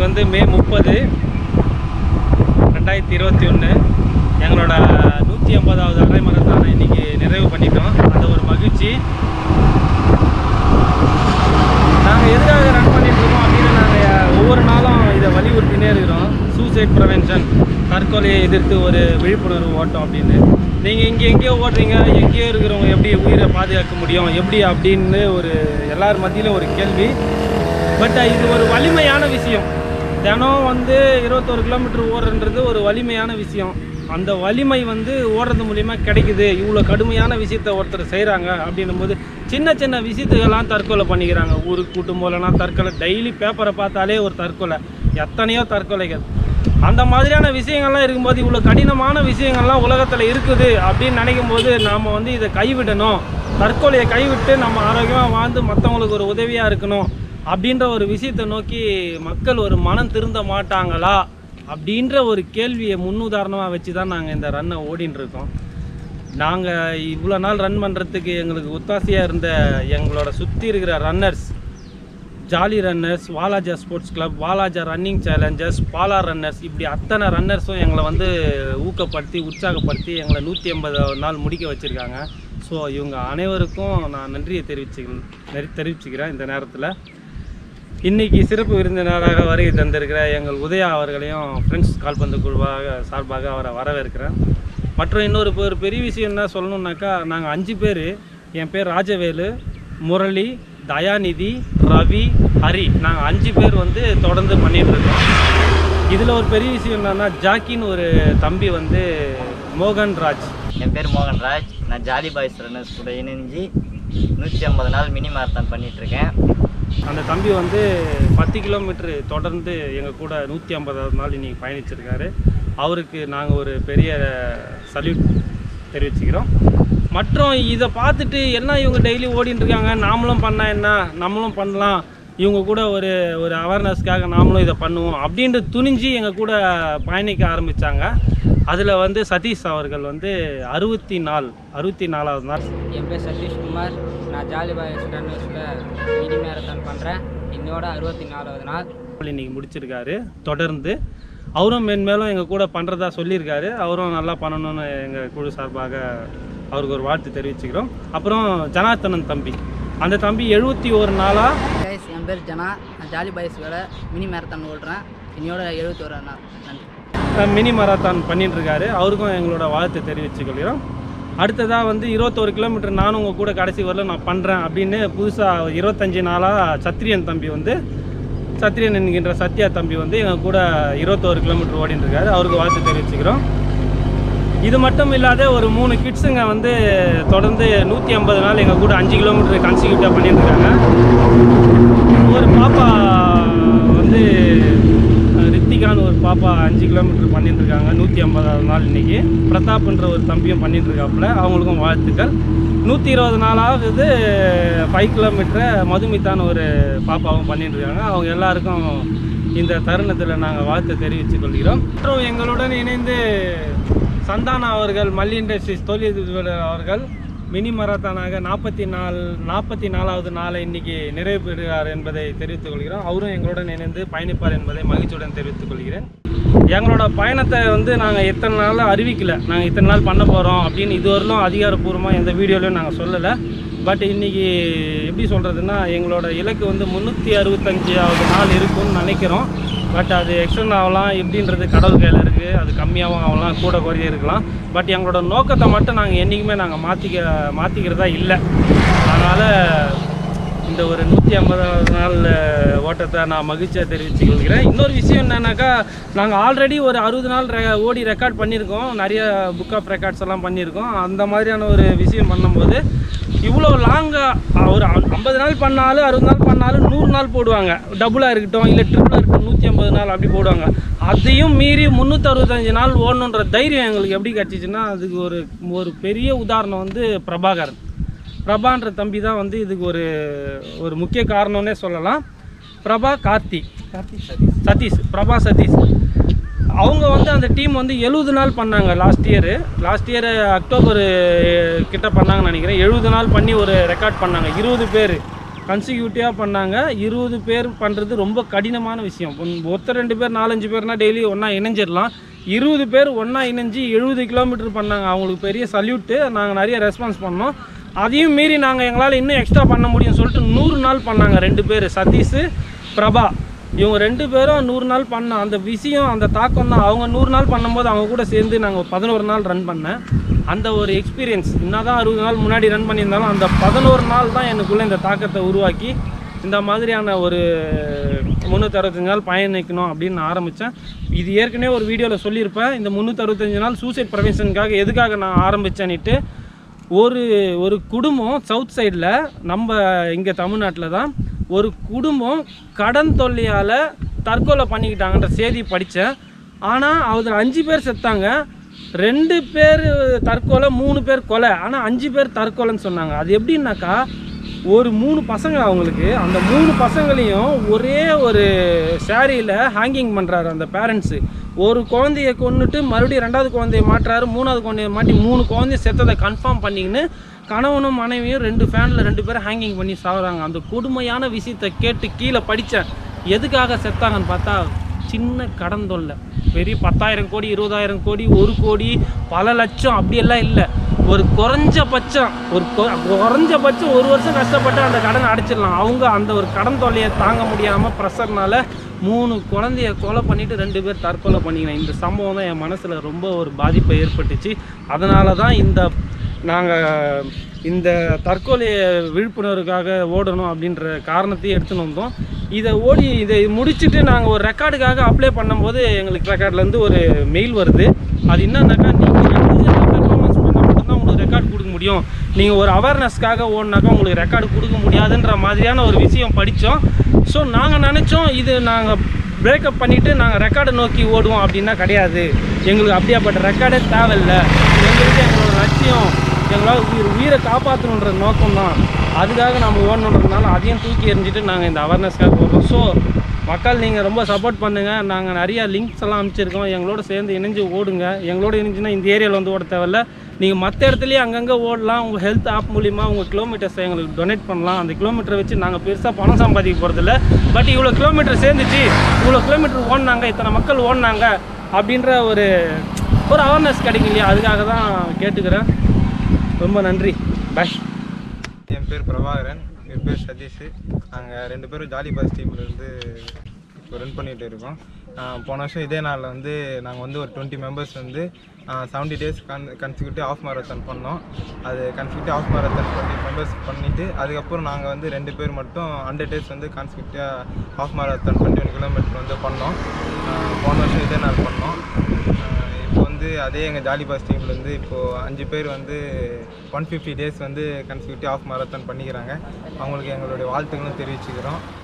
வந்து மே முப்பது ரெண்டாயிரத்தி இருபத்தி ஒன்று எங்களோட நூற்றி ஐம்பதாவது அரை மரத்தான இன்னைக்கு நிறைவு பண்ணிட்டோம் அந்த ஒரு மகிழ்ச்சி நாங்கள் எதுக்காக ரன் பண்ணிட்டு இருக்கோம் அப்படின்னு நாங்கள் ஒவ்வொரு நாளும் இதை வலியுறுத்தினே இருக்கிறோம் சூசைட் ப்ரிவென்ஷன் தற்கொலையை எதிர்த்து ஒரு விழிப்புணர்வு ஓட்டம் அப்படின்னு நீங்கள் இங்கே எங்கேயோ ஓடுறீங்க எங்கேயோ இருக்கிறவங்க எப்படி உயிரை பாதுகாக்க முடியும் எப்படி அப்படின்னு ஒரு எல்லார் மத்தியிலும் ஒரு கேள்வி பட் இது ஒரு வலிமையான விஷயம் தினம் வந்து இருபத்தோரு கிலோமீட்டர் ஓடுறன்றது ஒரு வலிமையான விஷயம் அந்த வலிமை வந்து ஓடுறது மூலிமா கிடைக்குது இவ்வளோ கடுமையான விஷயத்த ஒருத்தர் செய்கிறாங்க அப்படின்னும் போது சின்ன சின்ன விஷயத்துக்கெல்லாம் தற்கொலை பண்ணிக்கிறாங்க ஊருக்கு கூட்டும் போலனா தற்கொலை டெய்லி பேப்பரை பார்த்தாலே ஒரு தற்கொலை எத்தனையோ தற்கொலைகள் அந்த மாதிரியான விஷயங்கள்லாம் இருக்கும்போது இவ்வளோ கடினமான விஷயங்கள்லாம் உலகத்தில் இருக்குது அப்படின்னு நினைக்கும் போது நாம் வந்து இதை கைவிடணும் தற்கொலையை கைவிட்டு நம்ம ஆரோக்கியமாக வாழ்ந்து மற்றவங்களுக்கு ஒரு உதவியாக இருக்கணும் அப்படின்ற ஒரு விஷயத்தை நோக்கி மக்கள் ஒரு மனம் திருந்த மாட்டாங்களா அப்படின்ற ஒரு கேள்வியை முன்னுதாரணமாக வச்சு தான் நாங்கள் இந்த ரன்னை ஓடின்னு இருக்கோம் நாங்கள் இவ்வளோ நாள் ரன் பண்ணுறதுக்கு எங்களுக்கு ஒத்தாசையாக இருந்த எங்களோட சுற்றி இருக்கிற runners jolly runners Walajah sports club Walajah running challengers Bala runners இப்படி அத்தனை ரன்னர்ஸும் எங்களை வந்து ஊக்கப்படுத்தி உற்சாகப்படுத்தி எங்களை நூற்றி ஐம்பது நாள் முடிக்க வச்சுருக்காங்க ஸோ இவங்க அனைவருக்கும் நான் நன்றியை தெரிவிச்சு தெரிவிச்சுக்கிறேன் இந்த நேரத்தில் இன்னைக்கு சிறப்பு விருந்தினராக வருகை தந்திருக்கிற எங்கள் உதயா அவர்களையும் ஃப்ரெண்ட்ஸ் கால்பந்து குழுவாக சார்பாக அவரை வரவேற்கிறேன் மற்றும் இன்னொரு பெ- ஒரு பெரிய விஷயம் என்ன சொல்லணுன்னாக்கா நாங்கள் அஞ்சு பேர் என் பேர் ராஜவேலு முரளி தயாநிதி ரவி ஹரி நாங்கள் அஞ்சு பேர் வந்து தொடர்ந்து பண்ணிட்டு இருக்கோம் இதில் ஒரு பெரிய விஷயம் என்னன்னா ஜாக்கின்னு ஒரு தம்பி வந்து மோகன் ராஜ் என் பேர் மோகன்ராஜ் நான் ஜாலி பாய்ஸ் ரன்னர்ஸ் கூட இணைஞ்சு நூற்றி ஐம்பது நாள் மினி மாரத்தான் பண்ணிட்டு இருக்கேன் அந்த தம்பி வந்து பத்து கிலோமீட்டர் தொடர்ந்து எங்கள் கூட நூற்றி ஐம்பதாவது நாள் இன்னைக்கு பயணிச்சிருக்காரு அவருக்கு நாங்கள் ஒரு பெரிய சல்யூட் தெரிவிச்சுக்கிறோம் மற்றும் இதை பார்த்துட்டு என்ன இவங்க டெய்லி ஓடிட்டு இருக்காங்க நாமளும் பண்ணால் என்ன நம்மளும் பண்ணலாம் இவங்க கூட ஒரு ஒரு அவேர்னஸ்க்காக நாமளும் இதை பண்ணுவோம் அப்படின்ட்டு துணிஞ்சு எங்கள் கூட பயணிக்க ஆரம்பித்தாங்க அதில் வந்து சதீஷ் அவர்கள் வந்து அறுபத்தி நாள் அறுபத்தி நாலாவது நாள் என் பேர் சதீஷ்குமார் நான் ஜாலி பாய் ரன்னர்ஸில் மினி மேரத்தான் பண்ணுறேன் என்னோட அறுபத்தி நாலாவது நாள் இன்னைக்கு முடிச்சிருக்காரு தொடர்ந்து அவரும் மென்மேலும் எங்கள் கூட பண்ணுறதா சொல்லியிருக்காரு அவரும் நல்லா பண்ணணும்னு எங்கள் குழு சார்பாக அவருக்கு ஒரு வாழ்த்து தெரிவிச்சுக்கிறோம் அப்புறம் ஜனார்த்தனன் தம்பி அந்த தம்பி எழுபத்தி ஒரு நாளாக கைஸ் என் பேர் ஜனா நான் ஜாலி பாய்ஸ் வேற மினி மேரத்தான் ஓடுறேன் என்னையோட எழுபத்தோரு நாள் நன்றி மினி மராத்தான் பண்ணிட்டு இருக்காரு அவருக்கும் எங்களோட வாழ்த்து தெரிவிச்சுக்கொள்கிறோம் அடுத்ததாக வந்து இருபத்தோரு கிலோமீட்டர் நானும் உங்கள் கூட கடைசி வரல நான் பண்ணுறேன் அப்படின்னு புதுசாக இருபத்தஞ்சி நாளாக சத்திரியன் தம்பி வந்து சத்திரியன் என்கின்ற சத்யா தம்பி வந்து எங்கள் கூட இருபத்தோரு கிலோமீட்டர் ஓடிட்டு இருக்காரு அவருக்கு வாழ்த்து தெரிவிச்சுக்கிறோம் இது மட்டும் இல்லாத ஒரு மூணு கிட்ஸுங்க வந்து தொடர்ந்து நூற்றி ஐம்பது நாள் எங்கள் கூட அஞ்சு கிலோமீட்டர் கன்சிக்யூட்டிவாக பண்ணிட்டு இருக்காங்க ஒரு பாப்பா வந்து அஹ், ரித்திகான்னு ஒரு பாப்பா அஞ்சு கிலோமீட்டர் பண்ணிட்டு இருக்காங்க நூற்றி ஐம்பதாவது நாள் இன்னைக்கு பிரதாப்ன்ற ஒரு தம்பியும் பண்ணிட்டு இருக்காப்புல அவங்களுக்கும் வாழ்த்துக்கள் நூற்றி இருபது நாளாவது ஃபைவ் கிலோமீட்டரை மதுமிதான்னு ஒரு பாப்பாவும் பண்ணிட்டு இருக்காங்க அவங்க எல்லாருக்கும் இந்த தருணத்தில் நாங்கள் வாழ்த்து தெரிவித்துக் கொள்கிறோம் மற்றும் எங்களுடன் இணைந்து சந்தானா அவர்கள் மல்லி இண்டஸ்ட்ரீஸ் தொழிலதிபர் அவர்கள் மினி மராத்தானாக நாற்பத்தி நாலு நாற்பத்தி நாலாவது நாளை இன்னைக்கு நிறைவு பெறுகிறார் என்பதை தெரிவித்துக் கொள்கிறோம் அவரும் எங்களுடன் இணைந்து பயணிப்பார் என்பதை மகிழ்ச்சியுடன் தெரிவித்துக் கொள்கிறேன் எங்களோட பயணத்தை வந்து நாங்கள் இத்தனை நாள் அறிவிக்கல நாங்கள் இத்தனை நாள் பண்ண போகிறோம் அப்படின்னு இதுவரையிலும் அதிகாரப்பூர்வமாக எந்த வீடியோலையும் நாங்கள் சொல்லலை பட் இன்னைக்கு எப்படி சொல்கிறதுன்னா எங்களோட இலக்கு வந்து முந்நூற்றி அறுபத்தஞ்சாவது நாள் இருக்கும்னு நினைக்கிறோம் பட் அது எக்ஸ்டன் ஆகலாம் எப்படின்றது கடவுள் கையில் இருக்குது அது கம்மியாகவும் ஆகலாம் கூட குறைய இருக்கலாம் பட் எங்களோட நோக்கத்தை மட்டும் நாங்கள் என்றைக்குமே நாங்கள் மாற்றிக்க மாற்றிக்கிறதா இல்லை அதனால் இந்த ஒரு நூற்றி ஐம்பதாவது நாள் ஓட்டத்தை நான் மகிழ்ச்சியாக தெரிவித்துக் கொள்கிறேன் இன்னொரு விஷயம் என்னன்னாக்கா நாங்கள் ஆல்ரெடி ஒரு அறுபது நாள் ரெ ஓடி ரெக்கார்ட் பண்ணியிருக்கோம் நிறைய புக் ஆஃப் ரெக்கார்ட்ஸ் எல்லாம் பண்ணியிருக்கோம் அந்த மாதிரியான ஒரு விஷயம் பண்ணும்போது இவ்வளோ லாங்காக ஒரு ஐம்பது நாள் பண்ணாலும் அறுபது நாள் பண்ணாலும் நூறு நாள் போடுவாங்க டபுளாக இருக்கட்டும் இல்லை ட்ரிபிளாக இருக்கட்டும் நூற்றி ஐம்பது நாள் அப்படி போடுவாங்க அதையும் மீறி முந்நூற்றி அறுபத்தஞ்சு நாள் ஓடணுன்ற தைரியம் எங்களுக்கு எப்படி கிடச்சிச்சின்னா அதுக்கு ஒரு ஒரு பெரிய உதாரணம் வந்து பிரபாகரன் பிரபான்ற தம்பி தான் வந்து இதுக்கு ஒரு ஒரு முக்கிய காரணம்னே சொல்லலாம் பிரபா கார்த்தி கார்த்தி சதீஷ் சதீஷ் பிரபா சதீஷ் அவங்க வந்து அந்த டீம் வந்து எழுபது நாள் பண்ணாங்க last year last year October கிட்ட பண்ணாங்கன்னு நினைக்கிறேன் எழுபது நாள் பண்ணி ஒரு ரெக்கார்ட் பண்ணாங்க இருபது பேர் கன்சிக்யூட்டிவாக பண்ணாங்க இருபது பேர் பண்ணுறது ரொம்ப கடினமான விஷயம் ஒன்- ஒருத்தர் ரெண்டு பேர் நாலஞ்சு பேர்னா டெய்லி ஒன்றா இணைஞ்சிடலாம் இருபது பேர் ஒன்றா இணைஞ்சு எழுபது கிலோமீட்டர் பண்ணாங்க அவங்களுக்கு பெரிய சல்யூட்டு நாங்கள் நிறைய ரெஸ்பான்ஸ் பண்ணோம் அதையும் மீறி நாங்கள் எங்களால் இன்னும் எக்ஸ்ட்ரா பண்ண முடியும்னு சொல்லிட்டு நூறு நாள் பண்ணாங்க ரெண்டு பேர் சதீஷ் பிரபா இவங்க ரெண்டு பேரும் நூறு நாள் பண்ண அந்த விஷயம் அந்த தாக்கம் தான் அவங்க நூறு நாள் பண்ணும்போது அவங்க கூட சேர்ந்து நாங்கள் பதினோரு நாள் ரன் பண்ணேன் அந்த ஒரு எக்ஸ்பீரியன்ஸ் என்னதான் அறுபது நாள் முன்னாடி ரன் பண்ணியிருந்தாலும் அந்த பதினோரு நாள் தான் எனக்குள்ளே இந்த தாக்கத்தை உருவாக்கி இந்த மாதிரியான ஒரு முந்நூற்றறுபத்தஞ்சு நாள் பயணிக்கணும் அப்படின்னு நான் ஆரம்பித்தேன் இது ஏற்கனவே ஒரு வீடியோவில் சொல்லியிருப்பேன் இந்த முந்நூற்றறுபத்தஞ்சு நாள் சூசைட் ப்ரிவென்ஷனுக்காக எதுக்காக நான் ஆரம்பித்தேன்னுட்டு ஒரு ஒரு குடும்பம் சவுத் சைடில் நம்ம இங்கே தமிழ்நாட்டில் தான் ஒரு குடும்பம் கடன் தொல்லையால் தற்கொலை பண்ணிக்கிட்டாங்கன்ற செய்தி படித்தேன் ஆனால் அதில் அஞ்சு பேர் செத்தாங்க ரெண்டு பேர் தற்கொலை மூணு பேர் கொலை ஆனால் அஞ்சு பேர் தற்கொலைன்னு சொன்னாங்க அது எப்படின்னாக்கா ஒரு மூணு பசங்க அவங்களுக்கு அந்த மூணு பசங்களையும் ஒரே ஒரு சாரியில் ஹேங்கிங் பண்ணுறாரு அந்த பேரண்ட்ஸு ஒரு குழந்தைய கொன்னுட்டு மறுபடியும் ரெண்டாவது குழந்தைய மாட்டுறாரு மூணாவது குழந்தைய மாட்டி மூணு குழந்தைய செத்ததை கன்ஃபார்ம் பண்ணிக்கின்னு கணவனும் மனைவியும் ரெண்டு ஃபேனில் ரெண்டு பேரும் ஹேங்கிங் பண்ணி சாகுறாங்க அந்த கொடுமையான விஷயத்தை கேட்டு கீழே படித்தேன் எதுக்காக செத்தாங்கன்னு பார்த்தா சின்ன கடன் தொல்லை பெரிய பத்தாயிரம் கோடி இருபதாயிரம் கோடி ஒரு கோடி பல லட்சம் அப்படியெல்லாம் இல்லை ஒரு குறைஞ்சபட்சம் ஒரு கொ- குறைஞ்சபட்சம் ஒரு வருஷம் கஷ்டப்பட்டு அந்த கடனை அடைச்சிடலாம் அவங்க அந்த ஒரு கடன் தொல்லையை தாங்க முடியாமல் ப்ரெஷர்னால மூணு குழந்தைய கொலை பண்ணிட்டு ரெண்டு பேர் தற்கொலை பண்ணிக்கிறேன் இந்த சம்பவம் தான் என் மனசில் ரொம்ப ஒரு பாதிப்பை ஏற்பட்டுச்சு அதனால தான் இந்த நாங்கள் இந்த தற்கொலை விழிப்புணர்வுக்காக ஓடணும் அப்படின்ற காரணத்தையும் எடுத்துன்னு வந்தோம் இதை ஓடி இதை முடிச்சுட்டு நாங்கள் ஒரு ரெக்கார்டுக்காக அப்ளை பண்ணும்போது எங்களுக்கு ரெக்கார்ட்லேருந்து ஒரு மெயில் வருது அது என்னன்னாக்கா நீங்கள் பெர்ஃபார்மன்ஸ் பண்ணால் மட்டும்தான் உங்களுக்கு ரெக்கார்டு கொடுக்க முடியும் நீங்கள் ஒரு அவேர்னஸ்க்காக ஓடினாக்கா உங்களுக்கு ரெக்கார்டு கொடுக்க முடியாதுன்ற மாதிரியான ஒரு விஷயம் படித்தோம் ஸோ நாங்கள் நினச்சோம் இது நாங்கள் பிரேக்கப் பண்ணிவிட்டு நாங்கள் ரெக்கார்டை நோக்கி ஓடுவோம் அப்படின்னா கிடையாது எங்களுக்கு அப்படியாப்பட்ட ரெக்கார்டே தேவையில்லை எங்களுக்கு எங்களோட லட்சியம் எங்களால் உயிர் உயிரை காப்பாற்றணுன்ற நோக்கம் தான் அதுக்காக நம்ம ஓடணுன்றதுனால அதையும் தூக்கி எறிஞ்சிட்டு நாங்கள் இந்த அவேர்னஸ்க்காக போகிறோம் ஸோ மக்கள் நீங்கள் ரொம்ப சப்போர்ட் பண்ணுங்கள் நாங்கள் நிறையா லிங்க்ஸ் எல்லாம் அனுப்பிச்சிருக்கோம் எங்களோட சேர்ந்து இணைஞ்சு ஓடுங்க எங்களோட இணைஞ்சுன்னா இந்த ஏரியாவில் வந்து ஓட தேவையில்ல நீங்கள் மற்ற இடத்துலையும் அங்கங்கே ஓடலாம் உங்கள் ஹெல்த் ஆப் மூலிமா உங்கள் கிலோமீட்டர்ஸை எங்களுக்கு டொனேட் பண்ணலாம் அந்த கிலோமீட்டரை வச்சு நாங்கள் பெருசாக பணம் சம்பாதிக்க போகிறதில்ல பட் இவ்வளோ கிலோமீட்டர் சேர்ந்துச்சு இவ்வளோ கிலோமீட்டர் ஓடினாங்க இத்தனை மக்கள் ஓடினாங்க அப்படின்ற ஒரு ஒரு அவேர்னஸ் கிடைக்கும் இல்லையா அதுக்காக தான் கேட்டுக்கிறேன் ரொம்ப நன்றி பாய் என் பேர் பிரபாகரன் என் பேர் சதீஷ் நாங்கள் ரெண்டு பேரும் ஜாலி பஸ் டீம்லேருந்து இப்போ ரன் பண்ணிகிட்டு இருக்கோம் ஆஹ் போன வருஷம் இதே நாளில் வந்து நாங்கள் வந்து ஒரு டுவெண்ட்டி மெம்பர்ஸ் வந்து seventy days con consecutive of marathon பண்ணோம் அது consecutive of marathon twenty members பண்ணிவிட்டு அதுக்கப்புறம் நாங்கள் வந்து ரெண்டு பேர் மட்டும் ஹண்ட்ரட் டேஸ் வந்து கன்சிக்யூட்டிவாக of marathon twenty one kilometre வந்து பண்ணோம் ஆஹ் போன வருஷம் இதே நாள் பண்ணோம் ஆஹ் இப்போ வந்து அதே எங்கள் ஜாலி பாஸ் டீம்லேருந்து இப்போது அஞ்சு பேர் வந்து ஒன் ஃபிஃப்டி டேஸ் வந்து கன்சிக்யூட்டிவ் ஆஃப் மாரத்தான் பண்ணிக்கிறாங்க அவங்களுக்கு எங்களுடைய வாழ்த்துக்களும் தெரிவிச்சுக்கிறோம்